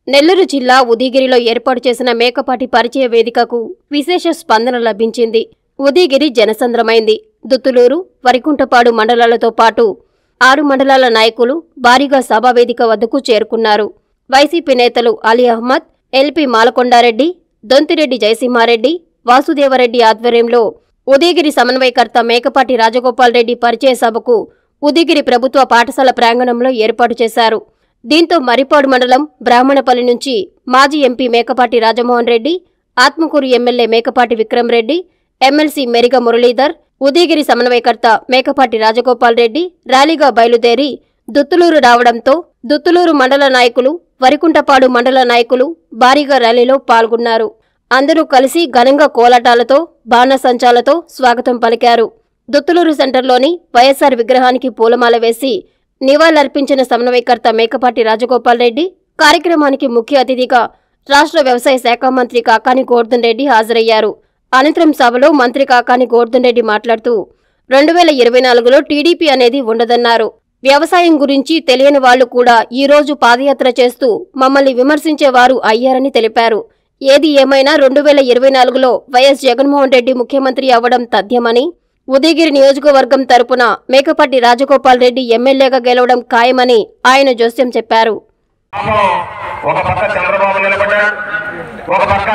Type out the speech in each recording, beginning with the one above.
నెల్లూరు జిల్లా ఉదయగిరిలో ఏర్పాటు చేసిన మేకపాటి పరిచయ వేదికకు విశేష స్పందన లభించింది ఉదయగిరి జనసంద్రమైంది దుత్తులూరు వరికుంటపాడు మండలాలతో పాటు ఆరు మండలాల నాయకులు భారీగా సభావేదిక వద్దకు చేరుకున్నారు వైసీపీ నేతలు అలీ అహ్మద్ ఎల్పీ మాలకొండారెడ్డి దొంతిరెడ్డి జయసింహారెడ్డి వాసుదేవరెడ్డి ఆధ్వర్యంలో ఉదయగిరి సమన్వయకర్త మేకపాటి రాజగోపాల్ రెడ్డి పరిచయ సభకు ఉదయగిరి ప్రభుత్వ పాఠశాల ప్రాంగణంలో ఏర్పాటు చేశారు దీంతో మరిపాడు మండలం బ్రాహ్మణపల్లి నుంచి మాజీ MP Mekapati Rajamohan Reddy Atmakur MLA Mekapati Vikram Reddy MLC Meriga Muralidhar Udayagiri సమన్వయకర్త మేకపాటి రాజగోపాల్ రెడ్డి ర్యాలీగా బయలుదేరి దుత్తులూరు రావడంతో దుత్తులూరు మండల నాయకులు వరికుంటపాడు మండల నాయకులు భారీగా ర్యాలీలో పాల్గొన్నారు అందరూ కలిసి ఘనంగా కోలాటాలతో బాణసంచాలతో స్వాగతం పలికారు దుత్తులూరు సెంటర్లోని వైఎస్సార్ విగ్రహానికి పూలమాల వేసి నివాళులర్పించిన సమన్వయకర్త మేకపాటి రాజగోపాల్ రెడ్డి కార్యక్రమానికి ముఖ్య అతిథిగా రాష్ట్ర వ్యవసాయ శాఖ మంత్రి కాకాని గోర్ధన్ రెడ్డి హాజరయ్యారు అనంతరం సభలో మంత్రి కాకాని గోర్ధన్ రెడ్డి మాట్లాడుతూ రెండు వేల ఇరవై నాలుగులో టీడీపీ అనేది ఉండదన్నారు వ్యవసాయం గురించి తెలియని వాళ్లు కూడా ఈ రోజు పాదయాత్ర చేస్తూ మమ్మల్ని విమర్శించేవారు అయ్యారని తెలిపారు ఏది ఏమైనా రెండు వేల ఇరవై నాలుగులో వైఎస్ జగన్మోహన్ రెడ్డి ముఖ్యమంత్రి అవ్వడం తథ్యమని ఉదయగిరి నియోజకవర్గం తరపున మేకపాటి రాజగోపాల్ రెడ్డి ఎమ్మెల్యేగా గెలవడం ఖాయమని ఆయన జోస్యం చెప్పారు పాపం ఒక పక్క చంద్రబాబు నిలబడ్డాడు ఒక పక్క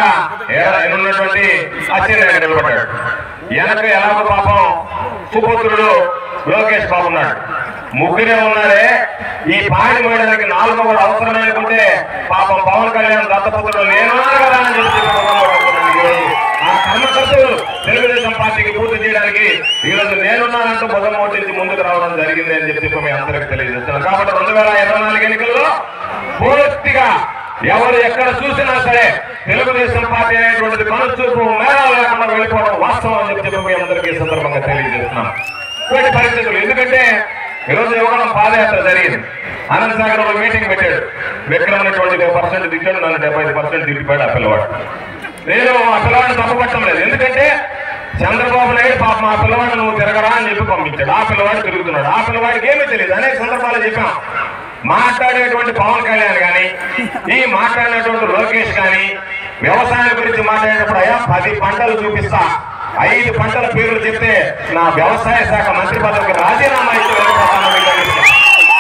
ఏ- ఉన్నటువంటి అచ్చెన్నాయుడు నిలబడ్డాడు వెనక ఎలాగో పాపం సుపుత్రుడు లోకేష్ బాబు ఉన్నాడు ముగ్గురే ఉన్నారే ఈ పాడి మోయడానికి నాలుగో కూడా అవసరం అనుకుంటే పాపం పవన్ కళ్యాణ్ దత్తపుత్రుడు నేనున్నాను కదా అని చెప్పి చెప్పి ఈరోజు ఆ కర్మకర్తలు తెలుగుదేశం పార్టీకి పూర్తి చేయడానికి ఈరోజు నేనున్నానంటూ మొదటి నుంచి ముందుకు రావడం జరిగింది అని చెప్పి మీ అందరికి తెలియజేస్తున్నాను కాబట్టి రెండు వేల ఇరవై నాలుగు ఎన్నికల్లో పూర్తిగా ఎవరు ఎక్కడ చూసినా సరే తెలుగుదేశం పార్టీ అనేటువంటిది కనుచూపు మేళ లేకుండా వెళ్ళిపోవడం వాస్తవం అని చెప్పి చెప్పి మీ అందరికీ ఈ సందర్భంగా తెలియజేస్తున్నాం ఇటువంటి పరిస్థితులు ఎందుకంటే ఈరోజు యువగణం పాదయాత్ర జరిగింది అనంత సాగర్ ఒక మీటింగ్ పెట్టాడు విక్రమ్ అనేటువంటి పర్సెంట్ దిచ్చాడు నన్ను డెబ్బై ఐదు పర్సెంట్ దిగిపోయాడు ఆ పిల్లవాడు నేను ఆ పిల్లవాడిని తప్పపట్టడం లేదు ఎందుకంటే చంద్రబాబు నాయుడు పాపం ఆ పిల్లవాడిని నువ్వు తిరగరా అని చెప్పి పంపించాడు ఆ పిల్లవాడు తిరుగుతున్నాడు ఆ పిల్లవాడికి ఏమీ తెలియదు అనేక సందర్భాలు చెప్పాం మాట్లాడేటువంటి పవన్ కళ్యాణ్ కానీ ఈ మాట్లాడినటువంటి లోకేష్ కానీ వ్యవసాయం గురించి మాట్లాడేటప్పుడు అయ్యా పది పంటలు చూపిస్తా ఐదు పంటల పేర్లు చెప్తే నా వ్యవసాయ శాఖ మంత్రి పదవికి రాజీనామా ఇచ్చి వెళ్ళిపోతాను మీకు అని చెప్పాను.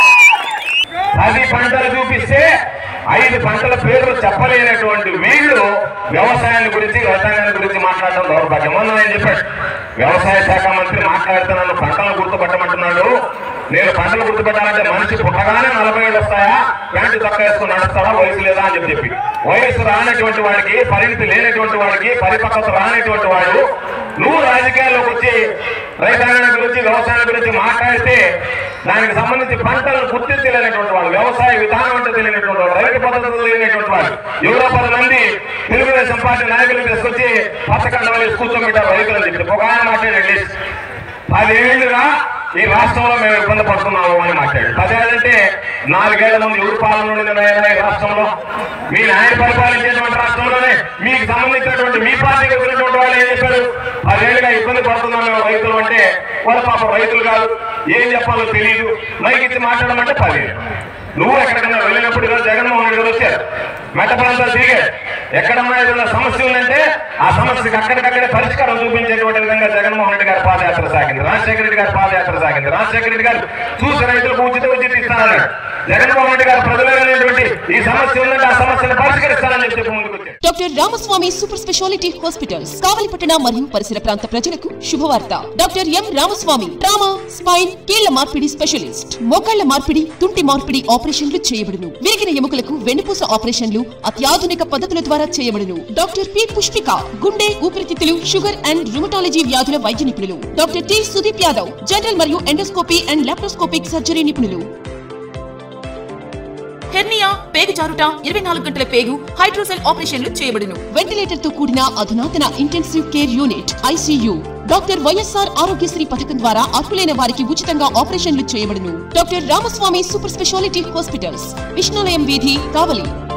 పది పంటలు చూపిస్తే ఐదు పంటల పేర్లు చెప్పలేనటువంటి వీళ్ళు వ్యవసాయాన్ని గురించి వ్యవసాయాన్ని గురించి మాట్లాడడం దౌర్భాగ్యం మొన్న ఆయన చెప్పాడు వ్యవసాయ శాఖ మంత్రి మాట్లాడుతున్నాను పంటలు గుర్తుపట్టమంటున్నాడు నేను పంటలు గుర్తుపెట్టాలంటే మనిషి పుట్టగానే నలభై ఏళ్ళు వస్తాయా ప్యాంటు చక్క వేసుకుని నడుస్తాడా వయసు లేదా అని చెప్పి చెప్పి వయసు రానటువంటి వాడికి పరిణితి లేనటువంటి వాడికి పరిపక్వత రానటువంటి వాడు నువ్వు రాజకీయాల్లోకి వచ్చి రైతాంగాన్ని గురించి వ్యవసాయం గురించి మాట్లాడితే దానికి సంబంధించి పంటలను గుర్తించలేనటువంటి వాడు వ్యవసాయ విధానం అంటే తెలియనటువంటి వాడు రైతు పద్ధతులు తెలియనటువంటి వాడు ఎవరో పది మంది తెలుగుదేశం పార్టీ నాయకులు తీసుకొచ్చి పచ్చకండ వేసి కూర్చోబెట్టారు రైతులని చెప్పి ఒక ఆయన మాట్లాడండి పదేళ్లుగా ఈ రాష్ట్రంలో మేము ఇబ్బంది పడుతున్నాము అని మాట్లాడు పదేళ్ళంటే నాలుగేళ్ల ముందు ఎవరు పాలన ఉండింది నాయన ఈ రాష్ట్రంలో మీ నాయన పరిపాలించేటువంటి రాష్ట్రంలోనే మీకు సంబంధించినటువంటి మీ పార్టీకి వచ్చినటువంటి వాళ్ళు ఏం చెప్పారు పదేళ్లుగా ఇబ్బంది పడుతున్నాం మేము రైతులు అంటే వాళ్ళ పాపం రైతులు కాదు ఏం చెప్పాలో తెలియదు మైకి ఇచ్చి మాట్లాడమంటే పదేళ్ళు నువ్వు ఎక్కడికన్నా వెళ్ళినప్పుడు ఈరోజు జగన్మోహన్ రెడ్డి గారు వచ్చారు మెట్ట ప్రాంతాలు తిరిగారు ఎక్కడన్నా ఏదైనా సమస్య ఉందంటే ఆ సమస్యకి అక్కడికక్కడే పరిష్కారం చూపించేటువంటి విధంగా జగన్మోహన్ రెడ్డి గారి పాదయాత్ర సాగింది రాజశేఖర రెడ్డి గారి పాదయాత్ర సాగింది రాజశేఖర రెడ్డి గారు చూసి రైతులకు ఉచిత ఉచిత ఇస్తానన్నాడు జగన్మోహన్ రెడ్డి గారు ప్రజలైనటువంటి ఈ సమస్య ఉందంటే ఆ సమస్యను పరిష్కరిస్తానని చెప్పి ముందుకు వచ్చారు doctor Ramaswamy super speciality hospitals కావలిపట్టణ మరియు పరిసర ప్రాంత ప్రజలకు శుభవార్త doctor M Ramaswamy trauma spine కీళ్ల మార్పిడి స్పెషలిస్ట్ మోకాళ్ల మార్పిడి తుంటి మార్పిడి ఆపరేషన్లు చేయబడును విరిగిన ఎముకలకు వెన్నుపూస ఆపరేషన్లు అత్యాధునిక పద్ధతుల ద్వారా చేయబడును డాక్టర్ పి పుష్పిక గుండె ఊపిరితిత్తులు షుగర్ అండ్ రుమటాలజీ వ్యాధుల వైద్య నిపుణులు doctor T Sudeep Yadav general మరియు ఎండోస్కోపీ అండ్ లాప్రోస్కోపిక్ సర్జరీ నిపుణులు హెర్నియా పేగు జారుట ఇరవై నాలుగు గంటల పేగు హైడ్రోసెల్ ఆపరేషన్లు చేయబడును వెంటిలేటర్ తో కూడిన అధునాతన intensive care unit ICU doctor YSR Aarogyasri పథకం ద్వారా అర్హులైన వారికి ఉచితంగా ఆపరేషన్లు చేయబడును doctor Ramaswamy super speciality hospitals Vishnulayam వీధి కావలి